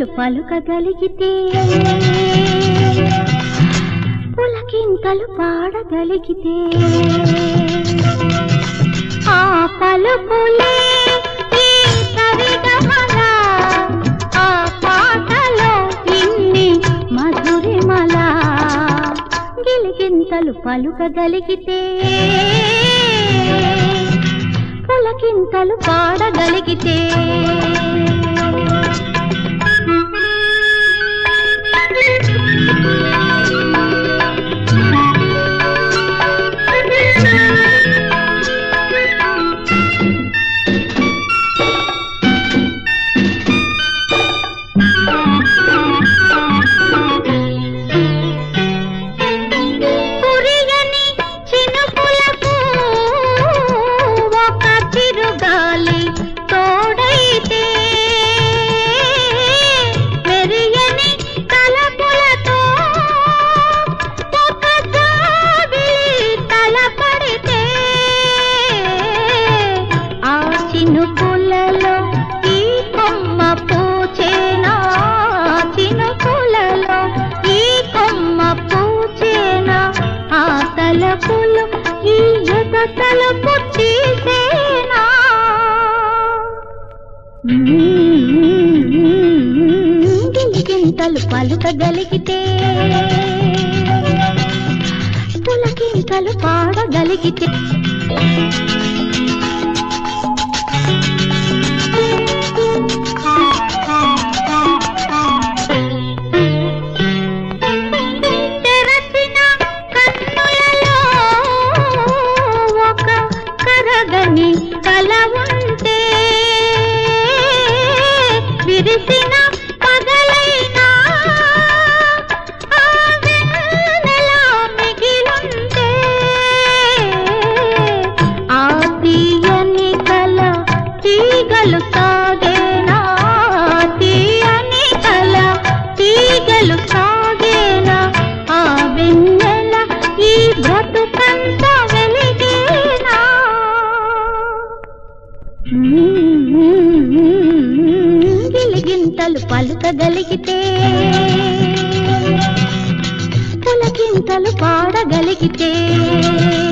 గిలిగింతలు పలుకగలిగితే పులకింతలు పాడగలిగితే ఆ పలుకులే ఈ సరిగమల ఆ పాటలో ఇన్ని మధురిమల గిలిగింతలు పలుకగలిగితే పులకింతలు పాడగలిగితే కురియని చినుకులకు ఒక చిరుగాలి తోడైతే మెరియని తలపులతో ఒక జాబిలి తలపడితే ఆ చినుకులలో ఈ కొమ్మ పూచేనా చినుకులలో ఈ కొమ్మ పూచేనా ఆ తలపులు ఈ ఎద తలపు తీసేనా గిలిగింతలు పలుకగలిగితే పులకింతలు పాడగలిగితే తెరచిన కన్నులలో ఒక కరగని కల ఉంటే విరిసిన పగలైనా ఆ వెన్నెల మిగిలుంటే ఆ తీయని కల తీగలు సాగేనా తీయని కల తీగలు సాగేనా ఆ వెన్నెల ఈ బ్రతుకంత వెలిగేనా గిలిగింతలు పలుకగలిగితే పులకింతలు పాడగలిగితే